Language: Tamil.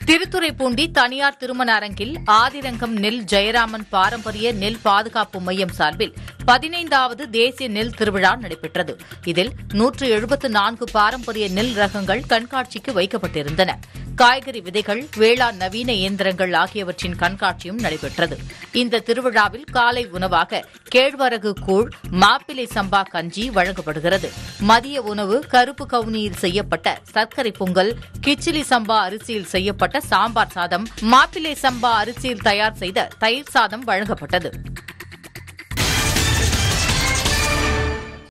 திருத்துறைப்பூண்டி தனியார் திருமண அரங்கில் ஆதிரங்கம் நெல் ஜெயராமன் பாரம்பரிய நெல் பாதுகாப்பு மையம் சார்பில் பதினைந்தாவது தேசிய நெல் திருவிழா நடைபெற்றது இதில் நூற்று எழுபத்து நான்கு பாரம்பரிய நெல் ரகங்கள் கண்காட்சிக்கு வைக்கப்பட்டிருந்தன காய்கறி விதைகள் வேளாண் நவீன இயந்திரங்கள் ஆகியவற்றின் கண்காட்சியும் நடைபெற்றது இந்த திருவிழாவில் காலை உணவாக கேழ்வரகு கூழ் மாப்பிளை சம்பா கஞ்சி வழங்கப்படுகிறது மதிய உணவு கருப்பு கவுனியில் செய்யப்பட்ட சர்க்கரை பொங்கல் கிச்சிலி சம்பா அரிசியில் செய்யப்பட்ட சாம்பார் சாதம் மாப்பிளை சம்பா அரிசியில் தயார் செய்த தயிர் சாதம் வழங்கப்பட்டது